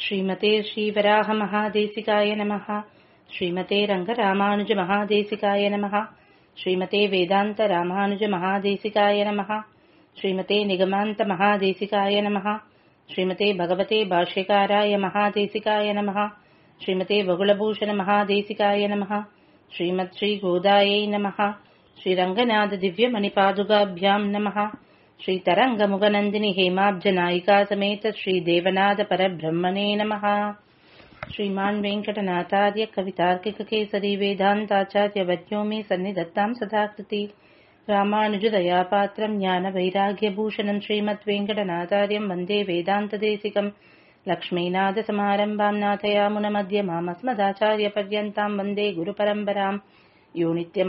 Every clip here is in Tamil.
श्रीमते श्रीवराहमहादेशिकाय नमः श्रीमते रङ्गरामानुजमहादेशिकाय नमः श्रीमते वेदान्तरामानुजमहादेशिकाय नमः श्रीमते निगमान्तमहादेशिकाय नमः श्रीमते भगवते भाष्यकाराय महादेशिकाय नमः श्रीमते बगुलभूषणमहादेशिकाय नमः श्रीमत्श्रीगोदायै नमः श्रीरङ्गनाथदिव्यमणिपादुकाभ्याम् नमः श्रीतरङ्गमुगनन्दिनि हेमाब्जनायिका समेत श्रीदेवनाथपरब्रह्मणे नमः श्रीमान् वेङ्कटनाथार्य कवितार्किककेसरी वेदान्ताचार्यवद्यो मे सन्निधत्ताम् सदा कृति रामानुजदयापात्रम् ज्ञानवैराग्यभूषणम् श्रीमद्वेङ्कटनाथार्यम् वन्दे वेदान्तदेशिकम् लक्ष्मीनाथसमारम्भाम् नाथयामुनमध्यमामस्मदाचार्यपर्यन्ताम् वन्दे गुरुपरम्पराम् यो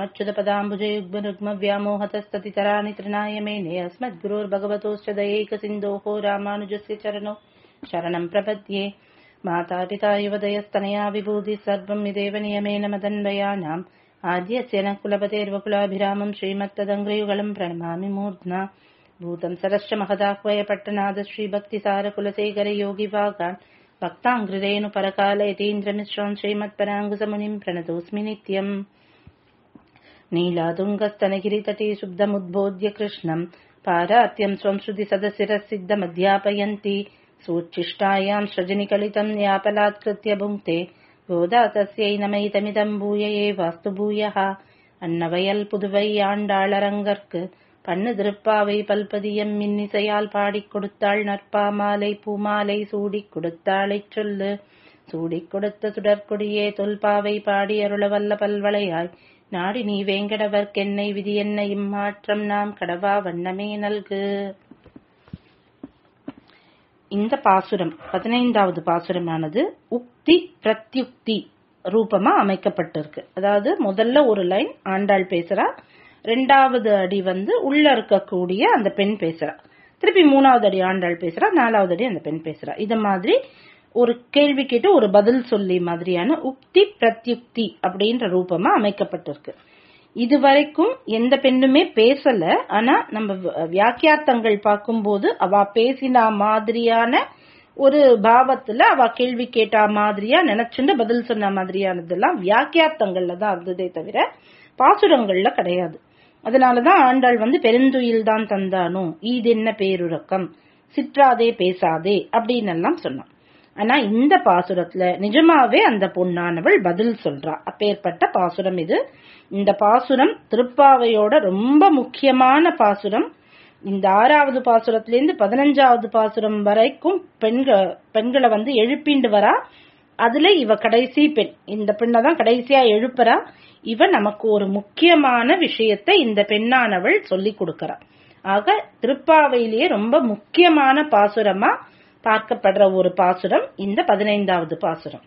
नित्यमच्युतपदाम्बुजयुग्मरुग्मव्यामोहतस्ततितराणि तृणाय मेने अस्मद्गुरोर्भगवतोश्च दयैकसिन्धोः रामानुजस्य चरणौ शरणम् प्रपद्ये मातापिता युवदयस्तनया विभूतिः सर्वम् यदेव नियमेन मदन्वयानाम् आद्यस्य न कुलपतेर्वकुलाभिरामम् श्रीमत्तदङ्ग्रयुगलम् प्रणमामि मूर्ध्ना भूतम् सरश्च महदाह्वय पट्टनाद श्रीभक्तिसारकुलशेखरयोगिभागान् भक्ताङ्घ्रिरेणुपरकालयतीन्द्रमिश्रान् श्रीमत्पराङ्गुसमुनिम् प्रणतोऽस्मि नित्यम् नीलातुङ्गस्तनगिरितटे शुद्धमुद्बोध्य कृष्णम् पारात्यम् स्वम् श्रुति सदशिरः सिद्धमध्यापयन्ति सूच्चिष्टायाम् सृजनिकलितम् यापलात्कृत्य भुङ्क्ते गोदा तस्यै नमैतमिदम् भूय वास्तु भूयः அன்னவயல் புதுவை ஆண்டாளரங்கற்கு பண்ணு திருப்பாவை பல்பதியம் மின்னிசையால் பாடிக் கொடுத்தாள் நற்பாமாலை பூமாலை சூடிக் கொடுத்தாளைச் சொல்லு சூடிக் கொடுத்த சுடற்கொடியே தொல்பாவை பாடி அருள வல்ல பல்வளையாய் நாடி நீ வேங்கடவர்க்கென்னை விதி என்ன இம்மாற்றம் நாம் கடவா வண்ணமே நல்கு இந்த பாசுரம் பதினைந்தாவது பாசுரமானது உக்தி பிரத்யுக்தி ரூபமா அமைக்கப்பட்டிருக்கு அதாவது முதல்ல ஒரு லைன் ஆண்டாள் பேசுறா ரெண்டாவது அடி வந்து உள்ள இருக்கக்கூடிய அந்த பெண் பேசுறா திருப்பி மூணாவது அடி ஆண்டாள் பேசுறா நாலாவது அடி அந்த பெண் பேசுறா இத மாதிரி ஒரு கேள்வி கேட்டு ஒரு பதில் சொல்லி மாதிரியான உக்தி பிரத்யுக்தி அப்படின்ற ரூபமா அமைக்கப்பட்டிருக்கு இதுவரைக்கும் எந்த பெண்ணுமே பேசல ஆனா நம்ம வியாக்கியார்த்தங்கள் பார்க்கும்போது அவ பேசினா மாதிரியான ஒரு பாவத்துல அவ கேள்வி கேட்டா மாதிரியா நினைச்சுட்டு பதில் சொன்ன மாதிரியானதெல்லாம் வியாக்கியார்த்தங்கள்ல தான் இருந்ததே தவிர பாசுரங்கள்ல கிடையாது அதனாலதான் ஆண்டாள் வந்து பெருந்துயில் தான் தந்தானோ இது என்ன பேருறக்கம் சிற்றாதே பேசாதே அப்படின்னு எல்லாம் சொன்னான் ஆனா இந்த பாசுரத்துல நிஜமாவே அந்த பொண்ணானவள் பதில் சொல்றா அப்பேற்பட்ட பாசுரம் இது இந்த பாசுரம் திருப்பாவையோட ரொம்ப முக்கியமான பாசுரம் இந்த ஆறாவது பாசுரத்திலேருந்து பதினஞ்சாவது பாசுரம் வரைக்கும் பெண்கள் பெண்களை வந்து எழுப்பிண்டு வரா அதுல இவ கடைசி பெண் இந்த பெண்ணை தான் கடைசியா எழுப்புறா இவ நமக்கு ஒரு முக்கியமான விஷயத்தை இந்த பெண்ணானவள் சொல்லி கொடுக்கறா ஆக திருப்பாவையிலேயே ரொம்ப முக்கியமான பாசுரமா பார்க்கப்படுற ஒரு பாசுரம் இந்த பதினைந்தாவது பாசுரம்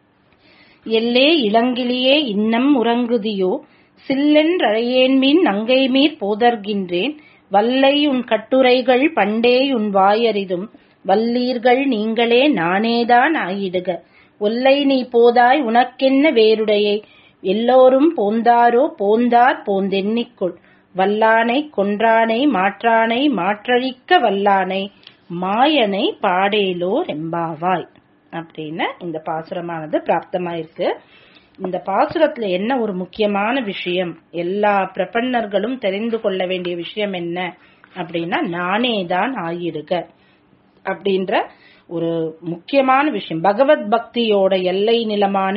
எல்லே இளங்கிளியே இன்னம் உறங்குதியோ சில்லென்றழையேன்மீன் நங்கை மீர் போதர்கின்றேன் வல்லை உன் கட்டுரைகள் பண்டே உன் வாயறிதும் வல்லீர்கள் நீங்களே நானேதான் ஆயிடுக ஒல்லை நீ போதாய் உனக்கென்ன வேறுடையை எல்லோரும் போந்தாரோ போந்தார் போந்தெண்ணிக்கொள் வல்லானை கொன்றானை மாற்றானை மாற்றழிக்க வல்லானை மாயனை பாடேலோ ரெம்பாவாய் அப்படின்னு இந்த பாசுரமானது பிராப்தமாயிருக்கு இந்த பாசுரத்துல என்ன ஒரு முக்கியமான விஷயம் எல்லா பிரபன்னர்களும் தெரிந்து கொள்ள வேண்டிய விஷயம் என்ன அப்படின்னா நானே தான் ஆயிடுக அப்படின்ற ஒரு முக்கியமான விஷயம் பகவத் பக்தியோட எல்லை நிலமான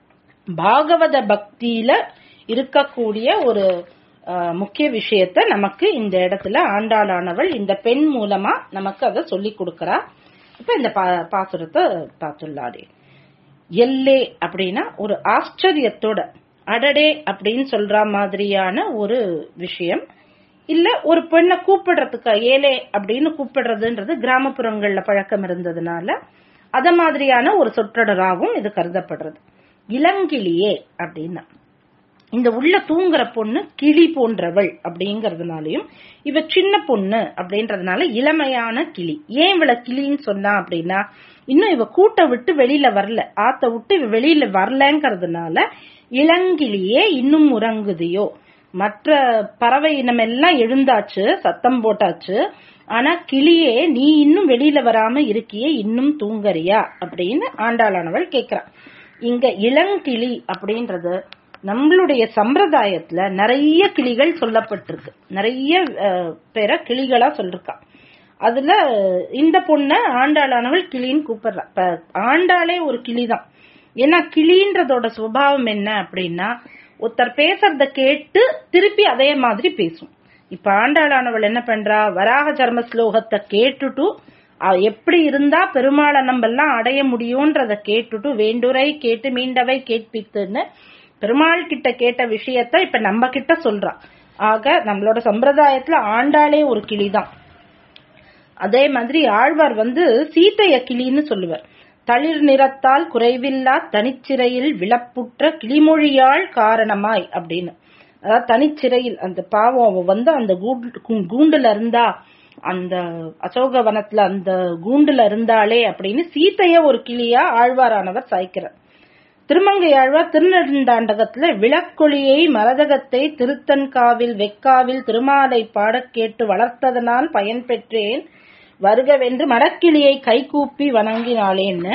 பாகவத பக்தியில இருக்கக்கூடிய ஒரு முக்கிய விஷயத்த நமக்கு இந்த இடத்துல ஆண்டாளானவள் இந்த பெண் மூலமா நமக்கு அதை சொல்லி கொடுக்கறா இப்ப இந்த பாசுரத்தை பார்த்துள்ளாரே எல்லே அப்படின்னா ஒரு ஆச்சரியத்தோட அடடே அப்படின்னு சொல்ற மாதிரியான ஒரு விஷயம் இல்ல ஒரு பெண்ணை கூப்பிடுறதுக்கு ஏலே அப்படின்னு கூப்பிடுறதுன்றது கிராமப்புறங்கள்ல பழக்கம் இருந்ததுனால அத மாதிரியான ஒரு சொற்றொடராகவும் இது கருதப்படுறது இளங்கிளியே அப்படின்னா இந்த உள்ள தூங்குற பொண்ணு கிளி போன்றவள் அப்படிங்கறதுனாலயும் இவ சின்ன பொண்ணு அப்படின்றதுனால இளமையான கிளி ஏன் இவள கிளின்னு சொன்னா அப்படின்னா இன்னும் இவ கூட்ட விட்டு வெளியில வரல ஆத்த விட்டு இவ வெளியில வரலங்கிறதுனால இளங்கிளியே இன்னும் உறங்குதியோ மற்ற பறவை இனம் எல்லாம் எழுந்தாச்சு சத்தம் போட்டாச்சு ஆனா கிளியே நீ இன்னும் வெளியில வராம இருக்கியே இன்னும் தூங்கறியா அப்படின்னு ஆண்டாளானவள் கேக்குறா இங்க இளங்கிளி அப்படின்றது நம்மளுடைய சம்பிரதாயத்துல நிறைய கிளிகள் சொல்லப்பட்டிருக்கு நிறைய அஹ், பேரை கிளிகளா சொல்லிருக்கா அதுல இந்த பொண்ண ஆண்டாளானவள் கிளின்னு கூப்பிடுறா இப்ப ஆண்டாளே ஒரு கிளிதான் ஏன்னா கிளின்றதோட சுபாவம் என்ன அப்படின்னா ஒருத்தர் பேசுறத கேட்டு திருப்பி அதே மாதிரி பேசும் இப்ப ஆண்டாளானவள் என்ன பண்றா வராக சர்ம ஸ்லோகத்தை கேட்டுட்டு அ- எப்படி இருந்தா பெருமாளை நம்ம எல்லாம் அடைய முடியும்ன்றத கேட்டுட்டு வேண்டுரை கேட்டு மீண்டவை கேட்பித்துன்னு பெருமாள் கிட்ட கேட்ட விஷயத்த இப்ப நம்ம கிட்ட சொல்றா ஆக நம்மளோட சம்பிரதாயத்துல ஆண்டாளே ஒரு கிளிதான் அதே மாதிரி ஆழ்வார் வந்து சீதைய கிளின்னு சொல்லுவார் தளிர் நிறத்தால் குறைவில்லா தனிச்சிறையில் விளப்புற்ற கிளிமொழியாள் காரணமாய் அப்படின்னு அதாவது தனிச்சிறையில் அந்த பாவம் அவ வந்து அந்த கூண்டு- கூ- கூண்டுல இருந்தா அந்த அசோக வனத்துல அந்த கூண்டுல இருந்தாளே அப்படின்னு சீதைய ஒரு கிளியா ஆழ்வாரானவர் சாய்க்கிறார் திருமங்கை ஆழ்வார் திருநெடுந்தாண்டகத்துல விளக்கொளியை மரதகத்தை திருத்தன்காவில் வெக்காவில் திருமாலை பாடக் கேட்டு வளர்த்ததனால் பயன் பெற்றேன் வருகவென்று மரக்கிளியை கைகூப்பி வணங்கினாளேன்னு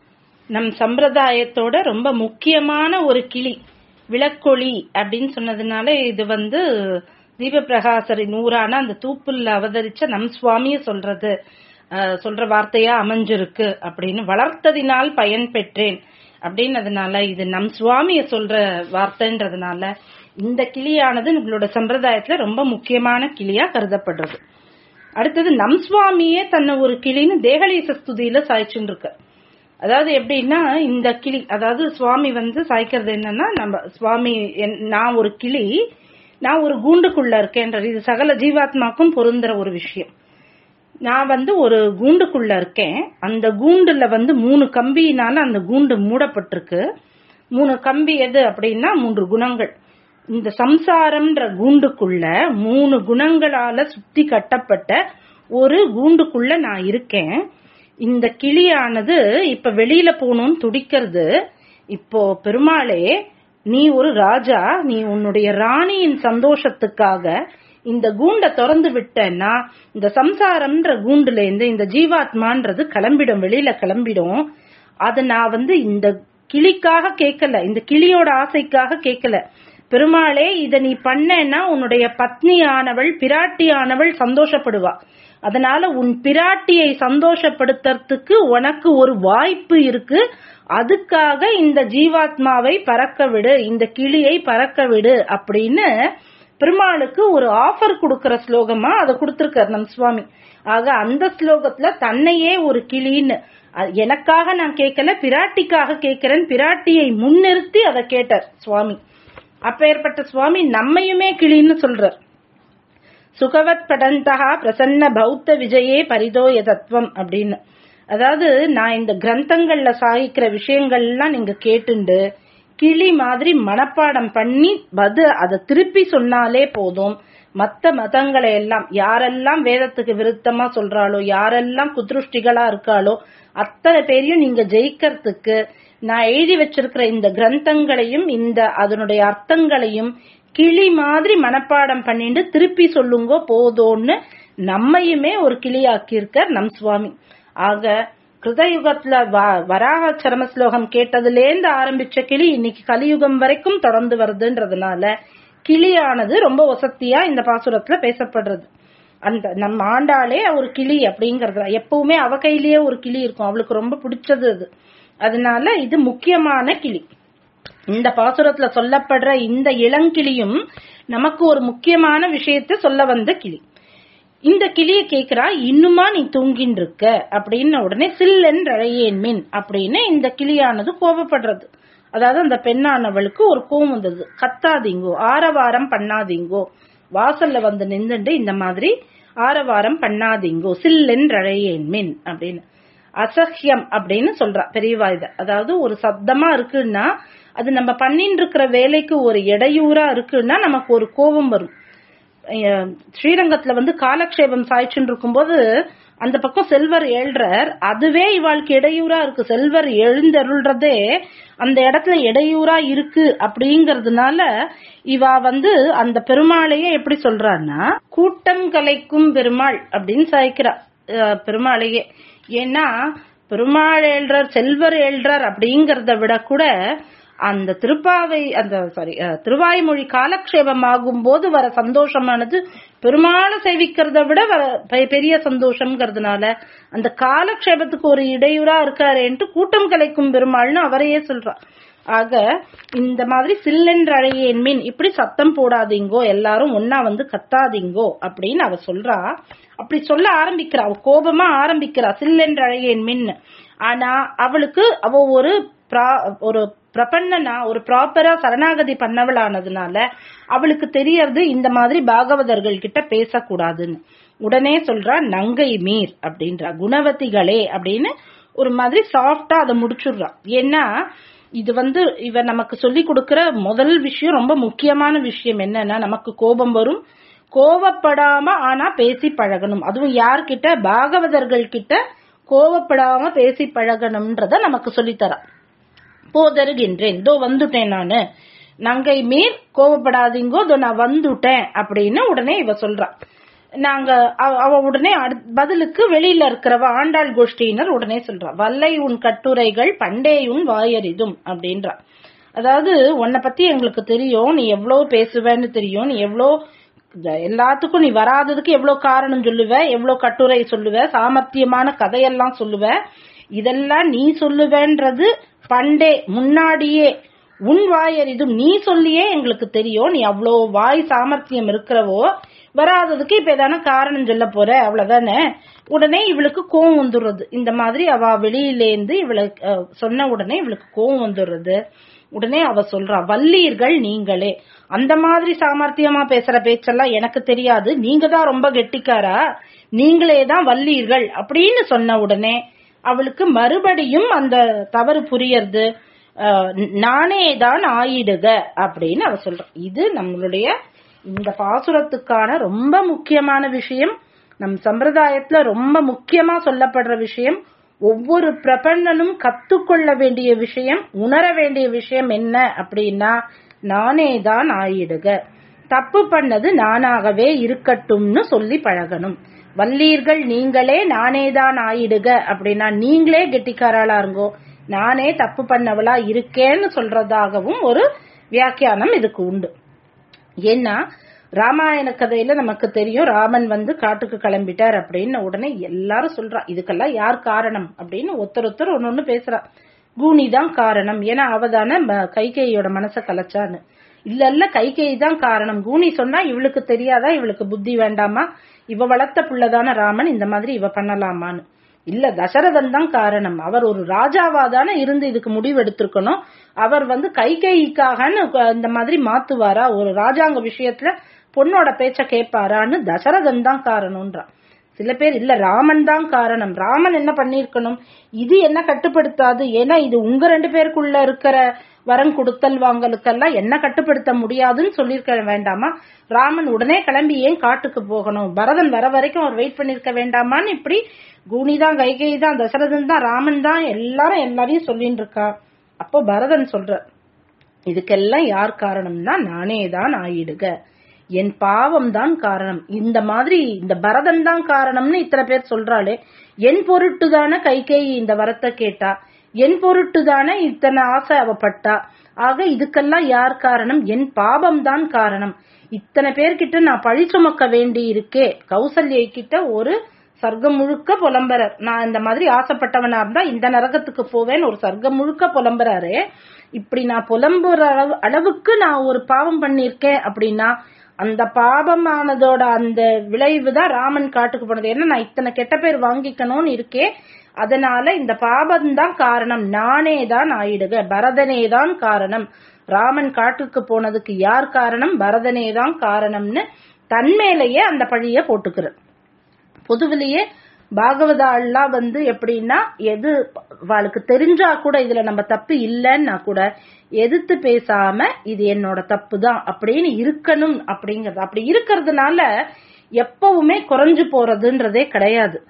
நம் சம்பிரதாயத்தோட ரொம்ப முக்கியமான ஒரு கிளி விளக்கொளி அப்படின்னு சொன்னதுனால இது வந்து தீபபிரகாசரின் ஊரான அந்த தூப்புல அவதரிச்ச நம் சுவாமிய சொல்றது அஹ், சொல்ற வார்த்தையா அமைஞ்சிருக்கு அப்படின்னு வளர்த்ததினால் பயன் பெற்றேன் அப்படின்னதுனால இது நம் சுவாமிய சொல்ற வார்த்தைன்றதுனால இந்த கிளியானது நம்மளோட சம்பிரதாயத்துல ரொம்ப முக்கியமான கிளியா கருதப்படுறது அடுத்தது நம் சுவாமியே தன்னை ஒரு கிளின்னு தேகலீச ஸ்துதியில சாய்ச்சுன்னு இருக்கு அதாவது எப்படின்னா இந்த கிளி அதாவது சுவாமி வந்து சாய்க்கிறது என்னன்னா நம்ம சுவாமி என்- நான் ஒரு கிளி நான் ஒரு கூண்டுக்குள்ள இருக்கேன்றது இது சகல ஜீவாத்மாக்கும் பொருந்துற ஒரு விஷயம் நான் வந்து ஒரு கூண்டுக்குள்ள இருக்கேன் அந்த கூண்டுல வந்து மூணு கம்பியினால அந்த கூண்டு மூடப்பட்டிருக்கு மூணு கம்பி எது அப்படின்னா மூன்று குணங்கள் இந்த சம்சாரம்ன்ற கூண்டுக்குள்ள மூணு குணங்களால சுத்தி கட்டப்பட்ட ஒரு கூண்டுக்குள்ள நான் இருக்கேன் இந்த கிளியானது இப்ப வெளியில போகணும்னு துடிக்கிறது இப்போ பெருமாளே நீ ஒரு ராஜா நீ உன்னுடைய ராணியின் சந்தோஷத்துக்காக இந்த கூண்டை திறந்து விட்டேன்னா இந்த சம்சாரம்ன்ற கூண்டுல இருந்து இந்த ஜீவாத்மான்றது கிளம்பிடும் வெளியில கிளம்பிடும் அத நான் வந்து இந்த கிளிக்காக கேட்கல இந்த கிளியோட ஆசைக்காக கேட்கல பெருமாளே இத நீ பண்ணேன்னா உன்னுடைய பத்னியானவள் பிராட்டியானவள் சந்தோஷப்படுவா அதனால உன் பிராட்டியை சந்தோஷப்படுத்துறதுக்கு உனக்கு ஒரு வாய்ப்பு இருக்கு அதுக்காக இந்த ஜீவாத்மாவை பறக்க விடு இந்த கிளியை பறக்க விடு அப்படின்னு பெருமாளுக்கு ஒரு ஆஃபர் கொடுக்கிற ஸ்லோகமா அதை கொடுத்திருக்கார் நம் சுவாமி ஆக அந்த ஸ்லோகத்துல தன்னையே ஒரு கிளின்னு அ- எனக்காக நான் கேட்கல பிராட்டிக்காக கேட்கிறேன் பிராட்டியை முன்னிறுத்தி அதை கேட்டார் சுவாமி அப்பேற்பட்ட சுவாமி நம்மையுமே கிளின்னு சொல்றார் சுகவத் படந்தகா பிரசன்ன பௌத்த விஜயே பரிதோய தத்துவம் அப்படின்னு அதாவது நான் இந்த கிரந்தங்கள்ல சாகிக்கிற விஷயங்கள்லாம் நீங்க கேட்டுண்டு கிளி மாதிரி மனப்பாடம் பண்ணி பது அதை திருப்பி சொன்னாலே போதும் மத்த மதங்களை எல்லாம் யாரெல்லாம் வேதத்துக்கு விருத்தமா சொல்றாளோ யாரெல்லாம் குத்ருஷ்டிகளா இருக்காளோ அத்தனை பேரையும் நீங்க ஜெயிக்கிறதுக்கு நான் எழுதி வச்சிருக்கிற இந்த கிரந்தங்களையும் இந்த அதனுடைய அர்த்தங்களையும் கிளி மாதிரி மனப்பாடம் பண்ணிட்டு திருப்பி சொல்லுங்க போதோன்னு நம்மையுமே ஒரு கிளியாக்கியிருக்கார் நம் சுவாமி ஆக கிருதயுகத்துல வ- வராக சரம ஸ்லோகம் கேட்டதுலேருந்து ஆரம்பிச்ச கிளி இன்னைக்கு கலியுகம் வரைக்கும் தொடர்ந்து வருதுன்றதுனால கிளியானது ரொம்ப வசத்தியா இந்த பாசுரத்துல பேசப்படுறது அந்த நம்ம ஆண்டாளே ஒரு கிளி அப்படிங்கறது எப்பவுமே அவ கையிலேயே ஒரு கிளி இருக்கும் அவளுக்கு ரொம்ப பிடிச்சது அது அதனால இது முக்கியமான கிளி இந்த பாசுரத்துல சொல்லப்படுற இந்த இளங்கிளியும் நமக்கு ஒரு முக்கியமான விஷயத்தை சொல்ல வந்த கிளி இந்த கிளிய கேக்குறா இன்னுமா நீ தூங்கின்னு இருக்க அப்படின்ன உடனே சில்லென் அழையேன் மின் அப்படின்னு இந்த கிளியானது கோபப்படுறது அதாவது அந்த பெண்ணானவளுக்கு ஒரு கோபம் வந்தது கத்தாதீங்கோ ஆரவாரம் பண்ணாதீங்கோ வாசல்ல வந்து நின்னுண்டு இந்த மாதிரி ஆரவாரம் பண்ணாதீங்கோ சில்லென் அழையேன் மின் அப்படின்னு அசஹ்யம் அப்படின்னு சொல்றா பெரியவா இத அதாவது ஒரு சப்தமா இருக்குன்னா அது நம்ம பண்ணிட்டு இருக்கிற வேலைக்கு ஒரு இடையூறா இருக்குன்னா நமக்கு ஒரு கோபம் வரும் அஹ் ஸ்ரீரங்கத்துல வந்து காலக்ஷேபம் சாய்ச்சுன்னு இருக்கும்போது அந்த பக்கம் செல்வர் ஏழ்றார் அதுவே இவாளுக்கு இடையூறா இருக்கு செல்வர் எழுந்தருள்றதே அந்த இடத்துல இடையூறா இருக்கு அப்படிங்கறதுனால இவா வந்து அந்த பெருமாளையே எப்படி சொல்றான்னா கூட்டம் கலைக்கும் பெருமாள் அப்படின்னு சாய்க்கிறா அஹ் பெருமாளையே ஏன்னா பெருமாள் ஏழ்றார் செல்வர் ஏழ்றார் அப்படிங்கறத விட கூட அந்த திருப்பாவை அந்த சாரி திருவாய்மொழி காலக்ஷேபமாகும் போது வர சந்தோஷமானது பெருமாளை சேவிக்கிறத விட வர பெ- பெரிய சந்தோஷம்ங்கிறதுனால அந்த காலக்ஷேபத்துக்கு ஒரு இடையூறா இருக்காரேன்ட்டு கூட்டம் கலைக்கும் பெருமாள்னு அவரையே சொல்றார் ஆக இந்த மாதிரி சில்லென்ற அழையேன் மீன் இப்படி சத்தம் போடாதீங்கோ எல்லாரும் ஒன்னா வந்து கத்தாதீங்கோ அப்படின்னு அவ சொல்றா அப்படி சொல்ல ஆரம்பிக்கிறா அவ கோபமா ஆரம்பிக்கிறா சில்லென்ற அழையேன் மின் ஆனா அவளுக்கு அவ ஒரு பிரா- ஒரு பிரபன்னனா ஒரு ப்ராப்பரா சரணாகதி பண்ணவளானதுனால அவளுக்கு தெரியறது இந்த மாதிரி பாகவதர்கள் கிட்ட பேசக்கூடாதுன்னு உடனே சொல்றா நங்கை மீர் அப்படின்றா குணவதிகளே அப்படின்னு ஒரு மாதிரி சாஃப்டா அதை முடிச்சுடுறா ஏன்னா இது வந்து இவ நமக்கு சொல்லி கொடுக்கிற முதல் விஷயம் ரொம்ப முக்கியமான விஷயம் என்னன்னா நமக்கு கோபம் வரும் கோவப்படாம ஆனா பேசி பழகணும் அதுவும் யார்கிட்ட பாகவதர்கள் கிட்ட கோவப்படாம பேசி பழகணும்ன்றத நமக்கு சொல்லித்தரா போதருகின்றேன் இதோ வந்துட்டேன் நானு நங்கை மீர் கோவப்படாதீங்கோ இதோ நான் வந்துட்டேன் அப்படின்னு உடனே இவ சொல்றா நாங்க அவ அவ உடனே அடுத்- பதிலுக்கு வெளியில இருக்கிறவ ஆண்டாள் கோஷ்டியினர் உடனே சொல்றா வல்லை உன் கட்டுரைகள் பண்டே உன் வாயறிதும் அப்படின்றா அதாவது உன்னை பத்தி எங்களுக்கு தெரியும் நீ எவ்வளவு பேசுவேன்னு தெரியும் நீ எவ்வளோ இந்த எல்லாத்துக்கும் நீ வராததுக்கு எவ்வளவு காரணம் சொல்லுவ எவ்வளவு கட்டுரை சொல்லுவ சாமர்த்தியமான கதையெல்லாம் சொல்லுவ இதெல்லாம் நீ சொல்லுவேன்றது பண்டே முன்னாடியே உன் வாயறிதும் நீ சொல்லியே எங்களுக்கு தெரியும் நீ அவ்வளோ வாய் சாமர்த்தியம் இருக்கிறவோ வராததுக்கு இப்ப ஏதான காரணம் சொல்ல போற அவ்வளவுதானே உடனே இவளுக்கு கோவம் வந்துடுறது இந்த மாதிரி அவ வெளியிலேந்து இவளுக்கு அஹ், சொன்ன உடனே இவளுக்கு கோவம் வந்துடுறது உடனே அவ சொல்றா வல்லீர்கள் நீங்களே அந்த மாதிரி சாமர்த்தியமா பேசுற பேச்செல்லாம் எனக்கு தெரியாது நீங்க தான் ரொம்ப கெட்டிக்காரா நீங்களே தான் வல்லீர்கள் அப்படின்னு சொன்ன உடனே அவளுக்கு மறுபடியும் அந்த தவறு புரியறது அஹ், நானே தான் ஆயிடுக அப்படின்னு அவ சொல்றா இது நம்மளுடைய இந்த பாசுரத்துக்கான ரொம்ப முக்கியமான விஷயம் நம் சம்பிரதாயத்துல ரொம்ப முக்கியமா சொல்லப்படுற விஷயம் ஒவ்வொரு பிரபந்தனும் கத்துக்கொள்ள வேண்டிய விஷயம் உணர வேண்டிய விஷயம் என்ன அப்படின்னா நானே தான் ஆயிடுக தப்பு பண்ணது நானாகவே இருக்கட்டும்னு சொல்லி பழகணும் வல்லீர்கள் நீங்களே நானே தான் ஆயிடுக அப்படின்னா நீங்களே கெட்டிக்காராளா இருங்கோ நானே தப்பு பண்ணவளா இருக்கேன்னு சொல்றதாகவும் ஒரு வியாக்கியானம் இதுக்கு உண்டு ஏன்னா ராமாயண கதையில நமக்கு தெரியும் ராமன் வந்து காட்டுக்கு கிளம்பிட்டார் அப்படின்னு உடனே எல்லாரும் சொல்றா இதுக்கெல்லாம் யார் காரணம் அப்படின்னு ஒருத்தர் ஒருத்தர் ஒன்னு ஒண்ணு பேசுறா கூனி தான் காரணம் ஏன்னா அவதானே ம- கைகேயியோட மனசை கலைச்சான்னு இல்ல இல்ல கைகேயி தான் காரணம் கூனி சொன்னா இவளுக்கு தெரியாதா இவளுக்கு புத்தி வேண்டாமா இவ வளர்த்த பிள்ளைதான ராமன் இந்த மாதிரி இவ பண்ணலாமான்னு இல்ல தசரதன் தான் காரணம் அவர் ஒரு ராஜாவா தானே இருந்து இதுக்கு முடிவு எடுத்திருக்கணும் அவர் வந்து கைகேயிக்காகன்னு இந்த மாதிரி மாத்துவாரா ஒரு ராஜாங்க விஷயத்துல பொண்ணோட பேச்ச கேட்பாரான்னு தசரதன் தான் காரணம்ன்றான் சில பேர் இல்ல ராமன் தான் காரணம் ராமன் என்ன பண்ணிருக்கணும் இது என்ன கட்டுப்படுத்தாது ஏன்னா இது உங்க ரெண்டு பேருக்குள்ள இருக்கிற வரம் கொடுத்தல் வாங்கலுக்கெல்லாம் என்ன கட்டுப்படுத்த முடியாதுன்னு சொல்லியிருக்க வேண்டாமா ராமன் உடனே கிளம்பி ஏன் காட்டுக்கு போகணும் பரதன் வர வரைக்கும் அவர் வெயிட் பண்ணிருக்க வேண்டாமான்னு இப்படி கூனி தான் கைகை தான் தசரதன் தான் ராமன் தான் எல்லாரும் எல்லாரையும் சொல்லிட்டு இருக்கா அப்போ பரதன் சொல்ற இதுக்கெல்லாம் யார் காரணம்னா நானே தான் ஆயிடுக என் பாவம் தான் காரணம் இந்த மாதிரி இந்த பரதன் தான் காரணம்னு இத்தனை பேர் சொல்றாளே என் பொருட்டு தானே கைகேயி இந்த வரத்தை கேட்டா என் பொருட்டு தானே இத்தனை ஆசை அவப்பட்டா ஆக இதுக்கெல்லாம் யார் காரணம் என் பாவம் தான் காரணம் இத்தனை பேர்கிட்ட நான் பழி சுமக்க வேண்டி இருக்கே கௌசல்யை கிட்ட ஒரு சர்க்கம் முழுக்க புலம்புறார் நான் இந்த மாதிரி ஆசைப்பட்டவனா இருந்தா இந்த நரகத்துக்கு போவேன்னு ஒரு சர்க்கம் முழுக்க புலம்புறாரு இப்படி நான் புலம்புற அளவு அளவுக்கு நான் ஒரு பாவம் பண்ணிருக்கேன் அப்படின்னா அந்த பாபமானதோட அந்த விளைவு தான் ராமன் காட்டுக்கு போனது ஏன்னா நான் இத்தனை கெட்ட பேர் வாங்கிக்கணும்னு இருக்கேன் அதனால இந்த பாபம் தான் காரணம் நானே தான் ஆயிடுக பரதனே தான் காரணம் ராமன் காட்டுக்கு போனதுக்கு யார் காரணம் பரதனே தான் காரணம்னு தன்மேலேயே அந்த பழிய போட்டுக்கிறார் பொதுவிலேயே பாகவதாள்லாம் வந்து எப்படின்னா எது அவளுக்கு தெரிஞ்சா கூட இதுல நம்ம தப்பு இல்லைன்னா கூட எதிர்த்து பேசாம இது என்னோட தப்பு தான் அப்படின்னு இருக்கணும் அப்படிங்கறது அப்படி இருக்கிறதுனால எப்பவுமே குறைஞ்சு போறதுன்றதே கிடையாது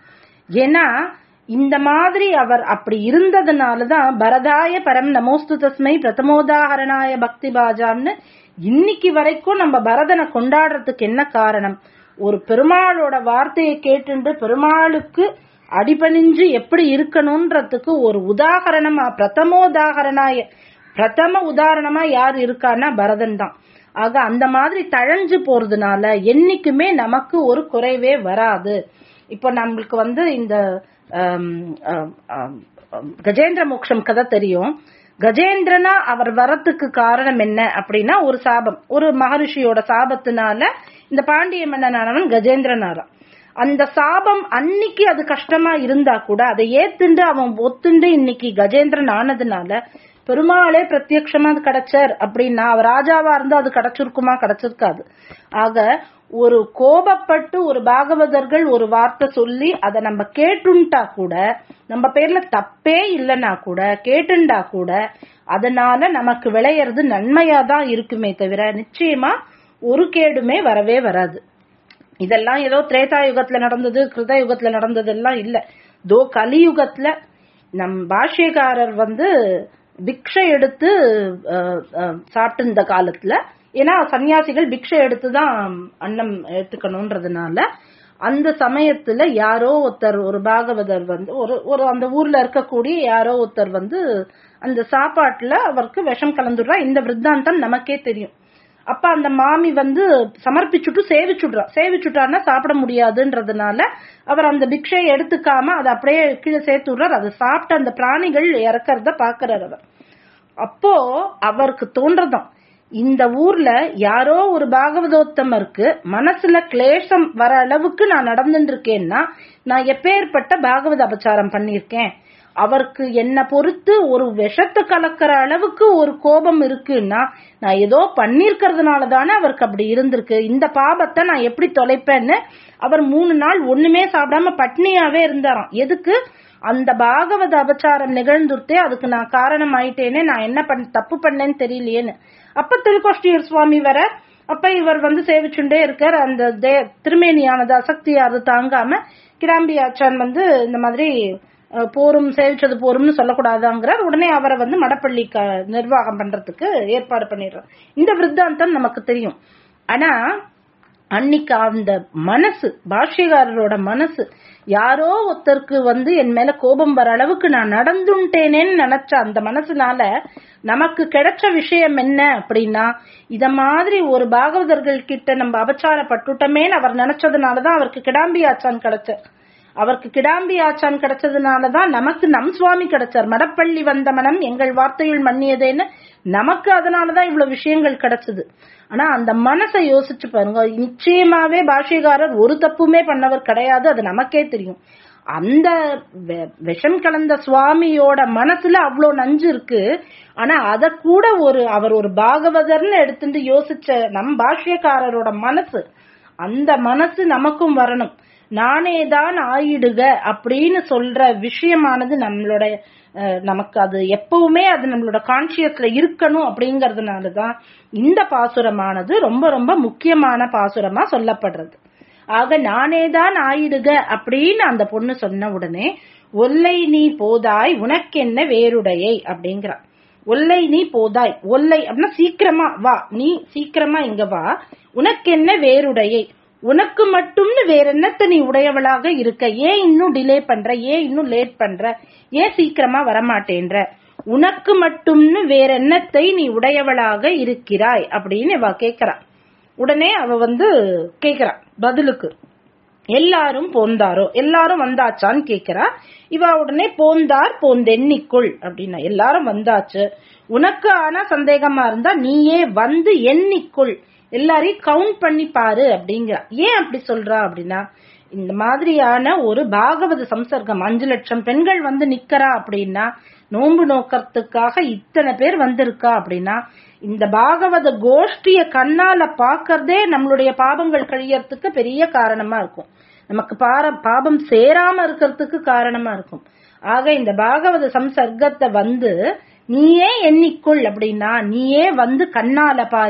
ஏன்னா இந்த மாதிரி அவர் அப்படி இருந்ததுனாலதான் பரதாய பரம் நமோஸ்து தஸ்மை பிரதமோதாகரணாய பக்தி பாஜாம்னு இன்னைக்கு வரைக்கும் நம்ம பரதனை கொண்டாடுறதுக்கு என்ன காரணம் ஒரு பெருமாளோட வார்த்தையை கேட்டுண்டு பெருமாளுக்கு அடிபணிஞ்சு எப்படி இருக்கணும்ன்றதுக்கு ஒரு உதாகரணமா பிரதமோதாகரணாய பிரதம உதாரணமா யார் இருக்கான்னா பரதன் தான் ஆக அந்த மாதிரி தழஞ்சு போறதுனால என்னைக்குமே நமக்கு ஒரு குறைவே வராது இப்ப நம்மளுக்கு வந்து இந்த ஆம், ஆம், ஆம், ஆம், கஜேந்திர மோக்ஷம் கதை தெரியும் கஜேந்திரனா அவர் வரத்துக்கு காரணம் என்ன அப்படின்னா ஒரு சாபம் ஒரு மகரிஷியோட சாபத்தினால இந்த பாண்டிய மன்னனானவன் கஜேந்திரனாராம் அந்த சாபம் அன்னைக்கு அது கஷ்டமா இருந்தா கூட அதை ஏத்துண்டு அவன் ஒத்துண்டு இன்னைக்கு கஜேந்திரன் ஆனதுனால பெருமாளே பிரத்யட்சமா அது கிடைச்சார் அப்படின்னா அவர் ராஜாவா இருந்தா அது கிடைச்சிருக்குமா கிடைச்சிருக்காது ஆக ஒரு கோபப்பட்டு ஒரு பாகவதர்கள் ஒரு வார்த்தை சொல்லி அதை நம்ம கேட்டுண்டா கூட நம்ம பேர்ல தப்பே இல்லைன்னா கூட கேட்டுண்டா கூட அதனால நமக்கு விளையறது நன்மையா தான் இருக்குமே தவிர நிச்சயமா ஒரு கேடுமே வரவே வராது இதெல்லாம் ஏதோ திரேதா யுகத்துல நடந்தது கிருத யுகத்துல நடந்தது எல்லாம் இல்ல தோ கலியுகத்துல நம் பாஷ்யக்காரர் வந்து பிக்ஷை எடுத்து அஹ், அஹ், சாப்பிட்டு இந்த காலத்துல ஏன்னா சன்னியாசிகள் பிக்ஷை எடுத்து தான் அன்னம் எடுத்துக்கணும்ன்றதுனால அந்த சமயத்துல யாரோ ஒருத்தர் ஒரு பாகவதர் வந்து ஒரு ஒரு அந்த ஊர்ல இருக்கக்கூடிய யாரோ ஒருத்தர் வந்து அந்த சாப்பாட்டுல அவருக்கு விஷம் கலந்துடுறா இந்த விருத்தாந்தம் நமக்கே தெரியும் அப்ப அந்த மாமி வந்து சமர்ப்பிச்சுட்டு சேவிச்சுடுறா சேவிச்சுட்டான்னா சாப்பிட முடியாதுன்றதுனால அவர் அந்த பிக்ஷையை எடுத்துக்காம அதை அப்படியே கீழே சேர்த்து விடுறார் அதை சாப்பிட்ட அந்த பிராணிகள் இறக்கறத பாக்குறாரு அவர் அப்போ அவருக்கு தோன்றதாம் இந்த ஊர்ல யாரோ ஒரு பாகவதோத்தமருக்கு மனசுல கிளேசம் வர அளவுக்கு நான் நடந்துட்டு இருக்கேன்னா நான் எப்பேற்பட்ட பாகவத அபச்சாரம் பண்ணியிருக்கேன் அவருக்கு என்ன பொறுத்து ஒரு விஷத்தை கலக்கிற அளவுக்கு ஒரு கோபம் இருக்குன்னா நான் ஏதோ பண்ணிருக்கிறதுனால தானே அவருக்கு அப்படி இருந்திருக்கு இந்த பாபத்தை நான் எப்படி தொலைப்பேன்னு அவர் மூணு நாள் ஒண்ணுமே சாப்பிடாம பட்னியாவே இருந்தாராம் எதுக்கு அந்த பாகவத அபச்சாரம் நிகழ்ந்துருத்தே அதுக்கு நான் காரணம் ஆயிட்டேனே நான் என்ன பண்ண தப்பு பண்ணேன்னு தெரியலையேன்னு அப்ப திருக்கோஷ்டியர் சுவாமி வர அப்ப இவர் வந்து சேவிச்சுண்டே இருக்கார் அந்த தே- திருமேனியானது அசக்தியானது தாங்காம கிடாம்பி ஆச்சான் வந்து இந்த மாதிரி அஹ், போரும் சேவிச்சது போரும்னு சொல்லக்கூடாதாங்கிறார் உடனே அவரை வந்து மடப்பள்ளி க- நிர்வாகம் பண்றதுக்கு ஏற்பாடு பண்ணிடுறார் இந்த விருத்தாந்தம் நமக்கு தெரியும் ஆனா அன்னைக்கு அந்த மனசு பாஷ்யக்காரரோட மனசு யாரோ ஒருத்தருக்கு வந்து என் மேல கோபம் வர அளவுக்கு நான் நடந்துட்டேனேன்னு நினைச்ச அந்த மனசுனால நமக்கு கிடைச்ச விஷயம் என்ன அப்படின்னா இத மாதிரி ஒரு பாகவதர்கள் கிட்ட நம்ம அபச்சாரப்பட்டுட்டோமேன்னு அவர் நினைச்சதுனாலதான் அவருக்கு கிடாம்பி ஆச்சான் கிடைச்சார் அவருக்கு கிடாம்பி ஆச்சான் கிடைச்சதுனாலதான் நமக்கு நம் சுவாமி கிடைச்சார் மடப்பள்ளி வந்த மனம் எங்கள் வார்த்தையில் மன்னியதேன்னு நமக்கு அதனாலதான் இவ்வளவு விஷயங்கள் கிடைச்சது ஆனா அந்த மனசை யோசிச்சு பாருங்க நிச்சயமாவே பாஷ்யக்காரர் ஒரு தப்புமே பண்ணவர் கிடையாது அது நமக்கே தெரியும் அந்த வெ- விஷம் கலந்த சுவாமியோட மனசுல அவ்வளோ நஞ்சு இருக்கு ஆனா அத கூட ஒரு அவர் ஒரு பாகவதர்னு எடுத்துட்டு யோசிச்ச நம் பாஷ்யக்காரரோட மனசு அந்த மனசு நமக்கும் வரணும் நானே தான் ஆயிடுக அப்படின்னு சொல்ற விஷயமானது நம்மளோட அஹ், நமக்கு அது எப்பவுமே அது நம்மளோட கான்சியஸ்ல இருக்கணும் அப்படிங்கறதுனாலதான் இந்த பாசுரமானது ரொம்ப ரொம்ப முக்கியமான பாசுரமா சொல்லப்படுறது ஆக நானே தான் ஆயிடுக அப்படின்னு அந்த பொண்ணு சொன்ன உடனே ஒல்லை நீ போதாய் உனக்கென்ன வேறுடையை அப்படிங்கிறான் ஒல்லை நீ போதாய் ஒல்லை அப்படின்னா சீக்கிரமா வா நீ சீக்கிரமா இங்க வா உனக்கென்ன வேறுடையை உனக்கு மட்டும்னு வேற என்னத்த நீ உடையவளாக இருக்க ஏன் இன்னும் டிலே பண்ற ஏன் இன்னும் லேட் பண்ற ஏன் சீக்கிரமா வரமாட்டேன்ற உனக்கு மட்டும்னு வேற என்னத்தை நீ உடையவளாக இருக்கிறாய் அப்படின்னு இவ கேக்குறா உடனே அவ வந்து கேக்குறா பதிலுக்கு எல்லாரும் போந்தாரோ எல்லாரும் வந்தாச்சான்னு கேக்குறா இவ உடனே போந்தார் போந்தென்னிக்குள் அப்படின்னா எல்லாரும் வந்தாச்சு உனக்கு ஆனா சந்தேகமா இருந்தா நீயே வந்து எண்ணிக்குள் எல்லாரையும் கவுண்ட் பண்ணி பாரு அப்படிங்கிறா ஏன் அப்படி சொல்றா அப்படின்னா இந்த மாதிரியான ஒரு பாகவத சம்சர்க்கம் அஞ்சு லட்சம் பெண்கள் வந்து நிக்கிறா அப்படின்னா நோன்பு நோக்கறதுக்காக இத்தனை பேர் வந்திருக்கா அப்படின்னா இந்த பாகவத கோஷ்டிய கண்ணால பாக்கறதே நம்மளுடைய பாபங்கள் கழியறதுக்கு பெரிய காரணமா இருக்கும் நமக்கு பார பாபம் சேராம இருக்கிறதுக்கு காரணமா இருக்கும் ஆக இந்த பாகவத சம்சர்க்கத்தை வந்து நீயே எண்ணிக்குள் அப்படின்னா நீயே வந்து கண்ணால பாரு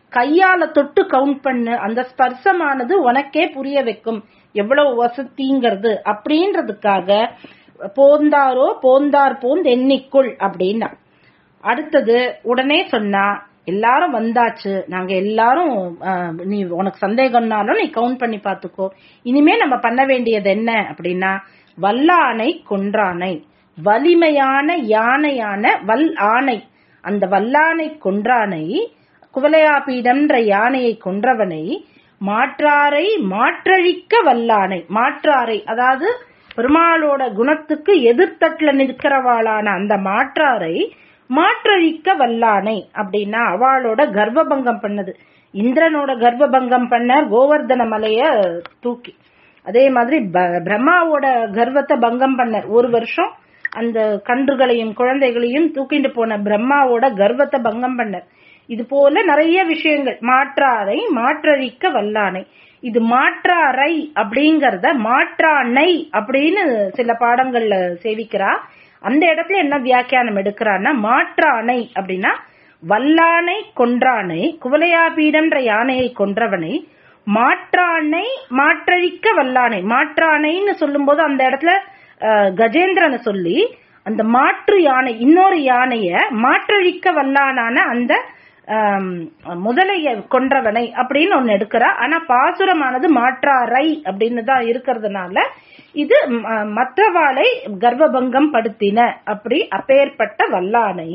கையால தொட்டு கவுண்ட் பண்ணு அந்த ஸ்பர்சமானது உனக்கே புரிய வைக்கும் எவ்வளவு வசதிங்கிறது அப்படின்றதுக்காக போந்தாரோ போந்தார் போந்து எண்ணிக்குள் அப்படின்னா அடுத்தது உடனே சொன்னா எல்லாரும் வந்தாச்சு நாங்க எல்லாரும் அஹ், நீ உனக்கு சந்தேகம்னாலும் நீ கவுண்ட் பண்ணி பாத்துக்கோ இனிமே நம்ம பண்ண வேண்டியது என்ன அப்படின்னா வல்லானை கொன்றானை வலிமையான யானையான வல் ஆணை அந்த வல்லானை கொன்றானை குவலையாபீடம்ன்ற யானையை கொன்றவனை மாற்றாரை மாற்றழிக்க வல்லானை மாற்றாரை அதாவது பெருமாளோட குணத்துக்கு எதிர்த்தட்டுல நிற்கிறவாளான அந்த மாற்றாரை மாற்றழிக்க வல்லானை அப்படின்னா அவளோட கர்ப்பபங்கம் பண்ணது இந்திரனோட கர்ப்பபங்கம் பண்ண கோவர்தன மலைய தூக்கி அதே மாதிரி ப- பிரம்மாவோட கர்வத்தை பங்கம் பண்ணார் ஒரு வருஷம் அந்த கன்றுகளையும் குழந்தைகளையும் தூக்கிட்டு போன பிரம்மாவோட கர்வத்தை பங்கம் பண்ணார் இது போல நிறைய விஷயங்கள் மாற்றாரை மாற்றழிக்க வல்லானை இது மாற்றாரை அப்படிங்கறத மாற்றானை அப்படின்னு சில பாடங்கள்ல சேவிக்கிறா அந்த இடத்துல என்ன வியாக்கியானம் எடுக்கிறான்னா மாற்றானை அப்படின்னா வல்லானை கொன்றானை குவலையாபீடன்ற யானையை கொன்றவனை மாற்றானை மாற்றழிக்க வல்லானை மாற்றானைன்னு சொல்லும்போது அந்த இடத்துல அஹ், கஜேந்திரனை சொல்லி அந்த மாற்று யானை இன்னொரு யானைய மாற்றழிக்க வல்லானான அந்த ஆம், முதலைய கொன்றவனை அப்படின்னு ஒன்னு எடுக்கிறா ஆனா பாசுரமானது மாற்றாரை அப்படின்னு தான் இருக்கிறதுனால இது ம- மற்றவாளை கர்ப்பபங்கம் படுத்தின அப்படி அப்பேற்பட்ட வல்லானை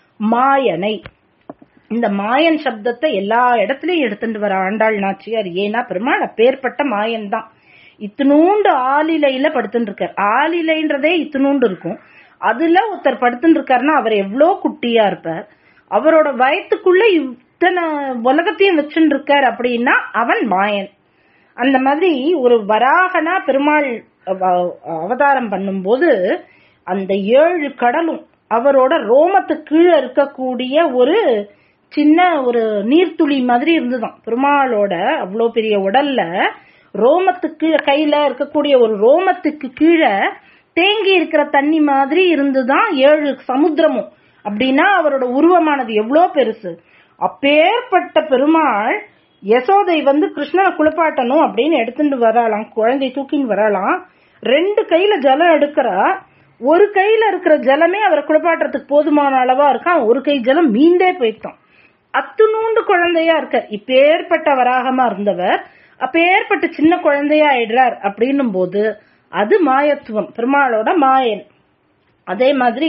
மாயனை இந்த மாயன் சப்தத்தை எல்லா இடத்துலயும் எடுத்துட்டு வர ஆண்டாள் நாச்சியார் ஏன்னா பெருமாள் அப்பேற்பட்ட மாயன் தான் இத்தினூண்டு ஆளிலையில படுத்துட்டு இருக்கார் ஆளிலைன்றதே இத்தினூண்டு இருக்கும் அதுல ஒருத்தர் படுத்துட்டு இருக்காருன்னா அவர் எவ்வளோ குட்டியா இருப்பார் அவரோட வயத்துக்குள்ள இத்தனை உலகத்தையும் வச்சுட்டு இருக்கார் அப்படின்னா அவன் மாயன் அந்த மாதிரி ஒரு வராகனா பெருமாள் அவ- அவதாரம் பண்ணும்போது அந்த ஏழு கடலும் அவரோட ரோமத்துக்கு கீழே இருக்கக்கூடிய ஒரு சின்ன ஒரு நீர்த்துளி மாதிரி இருந்துதான் பெருமாளோட அவ்வளோ பெரிய உடல்ல ரோமத்துக்கு கையில இருக்கக்கூடிய ஒரு ரோமத்துக்கு கீழே தேங்கி இருக்கிற தண்ணி மாதிரி இருந்துதான் ஏழு சமுத்திரமும் அப்படின்னா அவரோட உருவமானது எவ்வளோ பெருசு அப்பேற்பட்ட பெருமாள் யசோதை வந்து கிருஷ்ணனை குளிப்பாட்டணும் அப்படின்னு எடுத்துட்டு வராளாம் குழந்தை தூக்கின்னு வராளாம் ரெண்டு கையில ஜலம் எடுக்கிறா ஒரு கையில இருக்கிற ஜலமே அவரை குளிப்பாட்டுறதுக்கு போதுமான அளவா இருக்கான் ஒரு கை ஜலம் மீண்டே போயிட்டான் அத்துணூண்டு குழந்தையா இருக்க இப்பேற்பட்ட வராகமா இருந்தவர் அப்பேற்பட்ட சின்ன குழந்தையா ஆயிடுறார் அப்படின்னும் போது அது மாயத்துவம் பெருமாளோட மாயன் அதே மாதிரி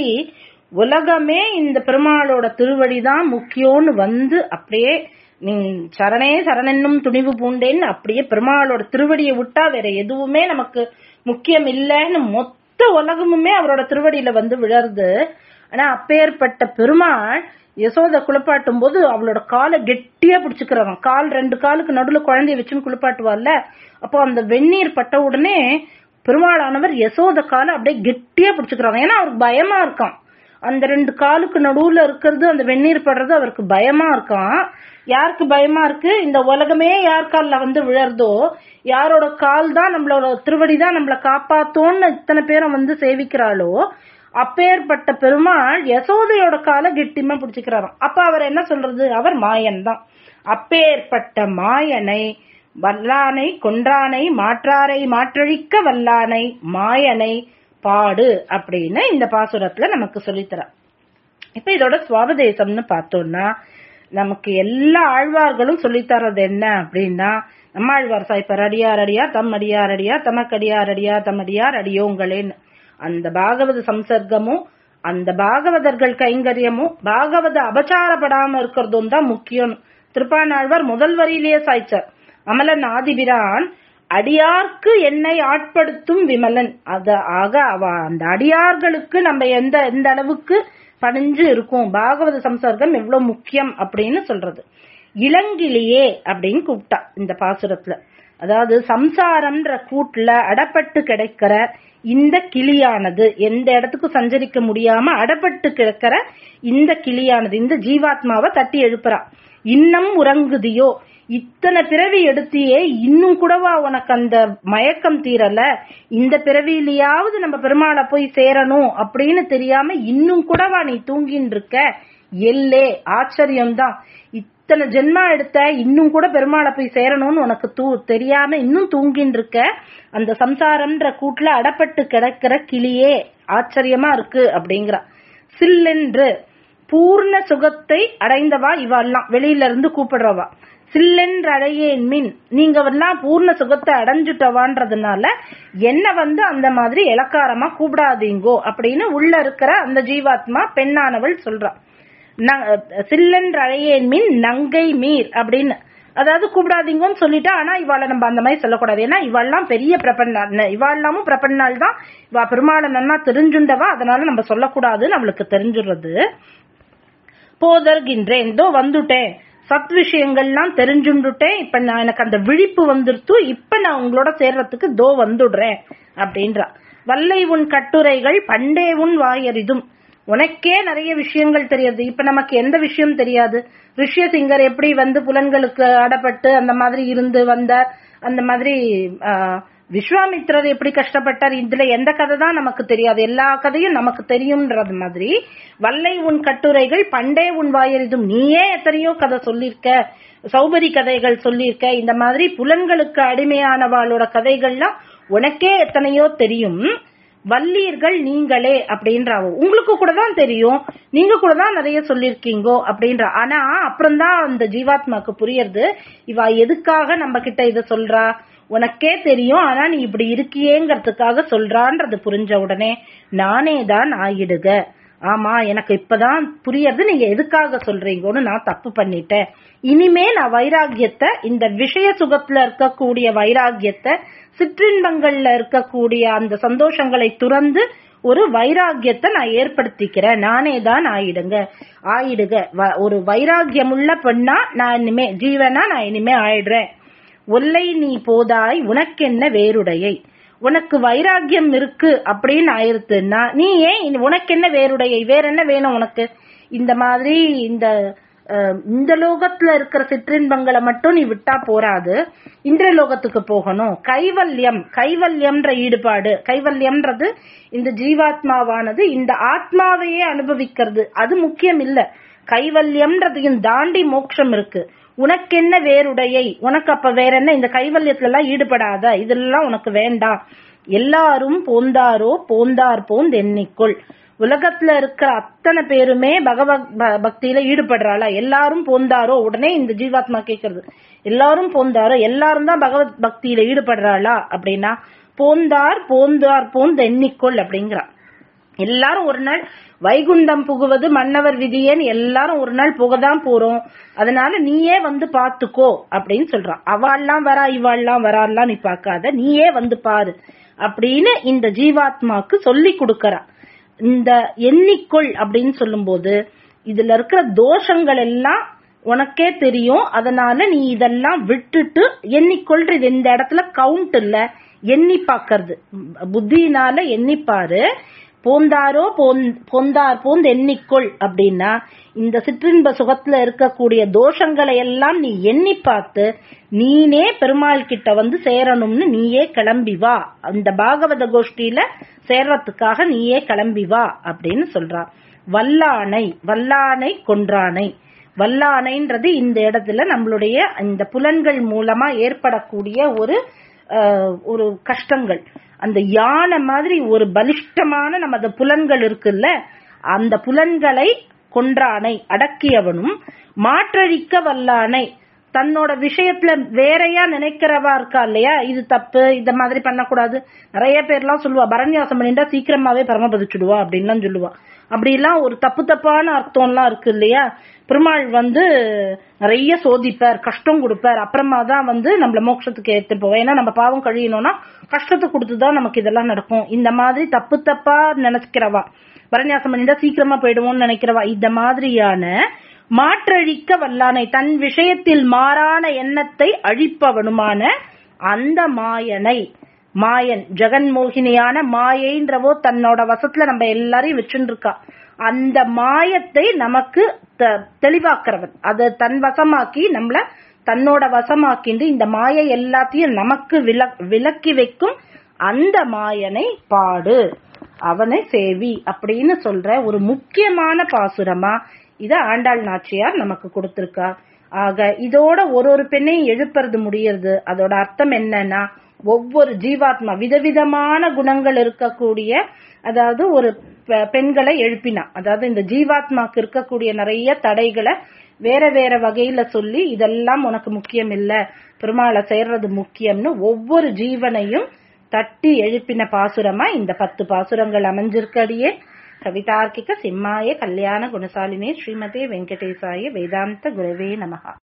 உலகமே இந்த பெருமாளோட திருவடி தான் முக்கியம்னு வந்து அப்படியே நீ சரணே சரணென்னும் துணிவு பூண்டேன்னு அப்படியே பெருமாளோட திருவடியை விட்டா வேற எதுவுமே நமக்கு முக்கியம் இல்லைன்னு மொத்த உலகமுமே அவரோட திருவடியில வந்து விழருது ஆனா அப்பேற்பட்ட பெருமாள் யசோத குளிப்பாட்டும் போது அவளோட காலை கெட்டியா பிடிச்சுக்கிறான் கால் ரெண்டு காலுக்கு நடுவுல குழந்தைய வச்சுன்னு குளிப்பாட்டுவாள்ல அப்போ அந்த வெந்நீர் பட்ட உடனே பெருமாளானவர் யசோத காலை அப்படியே கெட்டியா பிடிச்சுக்கிறாங்க ஏன்னா அவருக்கு பயமா இருக்கான் அந்த ரெண்டு காலுக்கு நடுவுல இருக்கிறது அந்த வெந்நீர் படுறது அவருக்கு பயமா இருக்கான் யாருக்கு பயமா இருக்கு இந்த உலகமே யார் கால்ல வந்து விழறதோ யாரோட கால் தான் நம்மளோட திருவடி தான் நம்மள காப்பாத்தோன்னு இத்தனை பேரும் வந்து சேவிக்கிறாளோ அப்பேற்பட்ட பெருமாள் யசோதையோட காலை கெட்டிமா பிடிச்சுக்கிறாராம் அப்ப அவர் என்ன சொல்றது அவர் மாயன் தான் அப்பேற்பட்ட மாயனை வல்லானை கொன்றானை மாற்றாரை மாற்றழிக்க வல்லானை மாயனை பாடு அப்படின்னு இந்த பாசுரத்துல நமக்கு சொல்லித்தர இப்ப இதோட சுவாபதேசம்னு பார்த்தோம்னா நமக்கு எல்லா ஆழ்வார்களும் சொல்லித்தரது என்ன அப்படின்னா நம்மாழ்வார் சாய்ப்பர் அடியார் அடியார் தம் அடியார் அடியார் தமக்கடியார் அடியார் தம் அடியார் அடியோங்களேன்னு அந்த பாகவத சம்சர்க்கமும் அந்த பாகவதர்கள் கைங்கரியமும் பாகவத அபச்சாரப்படாம இருக்கிறதும் தான் முக்கியம் திருப்பானாழ்வார் முதல் வரியிலேயே சாய்ச்சார் அமலன் ஆதிபிரான் அடியார்க்கு என்னை ஆட்படுத்தும் விமலன் அத ஆக அவ அந்த அடியார்களுக்கு நம்ம எந்த எந்த அளவுக்கு பணிஞ்சு இருக்கும் பாகவத சம்சர்க்கம் எவ்வளவு முக்கியம் அப்படின்னு சொல்றது இளங்கிளியே அப்படின்னு கூப்பிட்டா இந்த பாசுரத்துல அதாவது சம்சாரம்ன்ற கூட்டுல அடப்பட்டு கிடைக்கிற இந்த கிளியானது எந்த இடத்துக்கும் சஞ்சரிக்க முடியாம அடப்பட்டு கிடக்கிற இந்த கிளியானது இந்த ஜீவாத்மாவை தட்டி எழுப்புறா இன்னும் உறங்குதியோ இத்தனை பிறவி எடுத்தியே இன்னும் கூடவா உனக்கு அந்த மயக்கம் தீரல இந்த பிறவியிலேயாவது நம்ம பெருமாளை போய் சேரணும் அப்படின்னு தெரியாம இன்னும் கூடவா நீ தூங்கின்னு இருக்க எல்லே ஆச்சரியம்தான் இத்தனை ஜென்மா எடுத்த இன்னும் கூட பெருமாளை போய் சேரணும்னு உனக்கு தூ தெரியாம இன்னும் தூங்கின்னு இருக்க அந்த சம்சாரம்ன்ற கூட்டுல அடப்பட்டு கிடக்கிற கிளியே ஆச்சரியமா இருக்கு அப்படிங்கிறா சில்லென்று பூர்ண சுகத்தை அடைந்தவா இவெல்லாம் வெளியில இருந்து கூப்பிடுறவா சில்லென்று அடையேன் மின் நீங்க எல்லாம் பூர்ண சுகத்தை அடைஞ்சுட்டவான்றதுனால என்ன வந்து அந்த மாதிரி இலக்காரமா கூப்பிடாதீங்கோ அப்படின்னு உள்ள இருக்கிற அந்த ஜீவாத்மா பெண்ணானவள் சொல்றா ந- சில்லென்று அழையேன் மின் நங்கை மீர் அப்படின்னு அதாவது கூப்பிடாதீங்கன்னு சொல்லிட்டா ஆனா இவாளை நம்ம அந்த மாதிரி சொல்லக்கூடாது ஏன்னா இவாள்லாம் பெரிய பிரபன்னா இவாள்லாமும் பிரபன்னாள் தான் இவா பெருமாளை நன்னா தெரிஞ்சுண்டவா அதனால நம்ம சொல்லக்கூடாது நம்மளுக்கு தெரிஞ்சுடுறது போதர்கின்றேன் இதோ வந்துட்டேன் சத் விஷயங்கள்லாம் தெரிஞ்சுண்டுட்டேன் இப்ப நான் எனக்கு அந்த விழிப்பு வந்துருத்து இப்ப நான் உங்களோட சேர்றதுக்கு தோ வந்துடுறேன் அப்படின்றா வல்லை உன் கட்டுரைகள் பண்டே உன் வாயறிதும் உனக்கே நிறைய விஷயங்கள் தெரியாது இப்ப நமக்கு எந்த விஷயம் தெரியாது ரிஷ்யசிங்கர் எப்படி வந்து புலன்களுக்கு அடப்பட்டு அந்த மாதிரி இருந்து வந்தார் அந்த மாதிரி ஆஹ், விஸ்வாமித்திரர் எப்படி கஷ்டப்பட்டார் இதுல எந்த கதை தான் நமக்கு தெரியாது எல்லா கதையும் நமக்கு தெரியும்ன்றது மாதிரி வல்லை உன் கட்டுரைகள் பண்டே உன் வாயறிதும் நீயே எத்தனையோ கதை சொல்லியிருக்க சௌபரி கதைகள் சொல்லியிருக்க இந்த மாதிரி புலன்களுக்கு அடிமையானவாளோட கதைகள்லாம் உனக்கே எத்தனையோ தெரியும் வல்லீர்கள் நீங்களே அப்படின்றாவோ உங்களுக்கு கூட தான் தெரியும் நீங்க கூட தான் நிறைய சொல்லிருக்கீங்கோ அப்படின்ற ஆனா அப்புறம்தான் அந்த ஜீவாத்மாக்கு புரியுறது இவ எதுக்காக நம்ம கிட்ட இத சொல்றா உனக்கே தெரியும் ஆனா நீ இப்படி இருக்கியேங்கிறதுக்காக சொல்றான்றது புரிஞ்ச உடனே நானே தான் ஆயிடுக ஆமா எனக்கு இப்பதான் புரியறது நீங்க எதுக்காக சொல்றீங்கன்னு நான் தப்பு பண்ணிட்டேன் இனிமே நான் வைராகியத்தை இந்த விஷய சுகத்துல இருக்கக்கூடிய வைராகியத்தை சிற்றின்பங்கள்ல இருக்கக்கூடிய அந்த சந்தோஷங்களை துறந்து ஒரு வைராகியத்தை நான் ஏற்படுத்திக்கிறேன் நானே தான் ஆயிடுங்க ஆயிடுக வ- ஒரு வைராகியமுள்ள பெண்ணா நான் இனிமே ஜீவனா நான் இனிமே ஆயிடுறேன் ஒல்லை நீ போதாய் உனக்கென்ன வேறுடையை உனக்கு வைராகியம் இருக்கு அப்படின்னு ஆயிருத்துன்னா நீ ஏன் இனி உனக்கு என்ன வேறுடையை வேற என்ன வேணும் உனக்கு இந்த மாதிரி இந்த அஹ், இந்த லோகத்துல இருக்கிற சிற்றின்பங்களை மட்டும் நீ விட்டா போராது இந்திர லோகத்துக்கு போகணும் கைவல்யம் கைவல்யம்ன்ற ஈடுபாடு கைவல்யம்ன்றது இந்த ஜீவாத்மாவானது இந்த ஆத்மாவையே அனுபவிக்கிறது அது முக்கியம் இல்ல கைவல்யம்ன்றதையும் தாண்டி மோட்சம் இருக்கு உனக்கு என்ன வேறுடையை உனக்கு அப்ப வேற என்ன இந்த கைவல்யத்துல எல்லாம் ஈடுபடாத இதெல்லாம் உனக்கு வேண்டாம் எல்லாரும் போந்தாரோ போந்தார் போந்து எண்ணிக்கொள் உலகத்துல இருக்கிற அத்தனை பேருமே பகவத் ப- பக்தியில ஈடுபடுறாளா எல்லாரும் போந்தாரோ உடனே இந்த ஜீவாத்மா கேக்குறது எல்லாரும் போந்தாரோ எல்லாரும் தான் பகவத் பக்தியில ஈடுபடுறாளா அப்படின்னா போந்தார் போந்தார் போந்து எண்ணிக்கொள் அப்படிங்கிறா எல்லாரும் ஒரு நாள் வைகுந்தம் புகுவது மன்னவர் விதியேன்னு எல்லாரும் ஒரு நாள் புகதான் போறோம் அதனால நீயே வந்து பாத்துக்கோ அப்படின்னு சொல்றான் அவாள்லாம் வரா இவாள்லாம் வரான்லாம் நீ பார்க்காத நீயே வந்து பாரு அப்படின்னு இந்த ஜீவாத்மாக்கு சொல்லி கொடுக்கறா இந்த எண்ணிக்கொள் அப்படின்னு சொல்லும்போது இதுல இருக்கிற தோஷங்கள் எல்லாம் உனக்கே தெரியும் அதனால நீ இதெல்லாம் விட்டுட்டு எண்ணிக்கொள்றது இந்த இடத்துல கவுண்ட் இல்ல எண்ணி பாக்குறது புத்தியினால எண்ணிப்பாரு போந்தாரோ போந்- போந்தார் போந்து எண்ணிக்கொள் அப்படின்னா இந்த சிற்றின்ப சுகத்துல இருக்கக்கூடிய தோஷங்களை எல்லாம் நீ எண்ணி பார்த்து நீனே பெருமாள் கிட்ட வந்து சேரணும்னு நீயே கிளம்பி வா அந்த பாகவத கோஷ்டியில சேர்றதுக்காக நீயே கிளம்பி வா அப்படின்னு சொல்றா வல்லானை வல்லானை கொன்றானை வல்லானைன்றது இந்த இடத்துல நம்மளுடைய இந்த புலன்கள் மூலமா ஏற்படக்கூடிய ஒரு அஹ், ஒரு கஷ்டங்கள் அந்த யானை மாதிரி ஒரு பலிஷ்டமான நமது புலன்கள் இருக்குல்ல அந்த புலன்களை கொன்றானை அடக்கியவனும் மாற்றழிக்க வல்லானை தன்னோட விஷயத்துல வேறையா நினைக்கிறவா இருக்கா இல்லையா இது தப்பு இந்த மாதிரி பண்ணக்கூடாது நிறைய பேர்லாம் சொல்லுவா பரநியாசம் பண்ணிட்டா சீக்கிரமாவே பரமபதிச்சுடுவா அப்படின்லாம் சொல்லுவா அப்படிலாம் ஒரு தப்பு தப்பான அர்த்தம்லாம் இருக்கு இல்லையா பெருமாள் வந்து நிறைய சோதிப்பார் கஷ்டம் கொடுப்பார் அப்புறமா தான் வந்து நம்மள மோட்சத்துக்கு ஏத்து போவோம் ஏன்னா நம்ம பாவம் கழியணும்னா கஷ்டத்தை கொடுத்துதான் நமக்கு இதெல்லாம் நடக்கும் இந்த மாதிரி தப்பு தப்பா நினைக்கிறவா பரநியாசம் பண்ணிட்டா சீக்கிரமா போயிடுவோம்னு நினைக்கிறவா இந்த மாதிரியான மாற்றழிக்க வல்லானை தன் விஷயத்தில் மாறான எண்ணத்தை அழிப்பவனுமான அந்த மாயனை மாயன் ஜெகன்மோகினியான மாயைன்றவோ தன்னோட வசத்துல நம்ம எல்லாரையும் வச்சுட்டு இருக்கா அந்த மாயத்தை நமக்கு த- தெளிவாக்குறவன் அதை தன் வசமாக்கி நம்மள தன்னோட வசமாக்கிண்டு இந்த மாயை எல்லாத்தையும் நமக்கு விலக் விலக்கி வைக்கும் அந்த மாயனை பாடு அவனை சேவி அப்படின்னு சொல்ற ஒரு முக்கியமான பாசுரமா இத ஆண்டாள் நாச்சியார் நமக்கு கொடுத்திருக்கா ஆக இதோட ஒரு ஒரு பெண்ணையும் எழுப்புறது முடியறது அதோட அர்த்தம் என்னன்னா ஒவ்வொரு ஜீவாத்மா விதவிதமான குணங்கள் இருக்கக்கூடிய அதாவது ஒரு பெ- பெண்களை எழுப்பினா அதாவது இந்த ஜீவாத்மாக்கு இருக்கக்கூடிய நிறைய தடைகளை வேற வேற வகையில சொல்லி இதெல்லாம் உனக்கு முக்கியம் இல்ல பெருமாளை சேர்றது முக்கியம்னு ஒவ்வொரு ஜீவனையும் தட்டி எழுப்பின பாசுரமா இந்த பத்து பாசுரங்கள் அமைஞ்சிருக்கடியே கவிதார்க்கிக சிம்மாய கல்யாண குணசாலினே ஸ்ரீமதே வெங்கடேசாய வேதாந்த குரவே நமஹா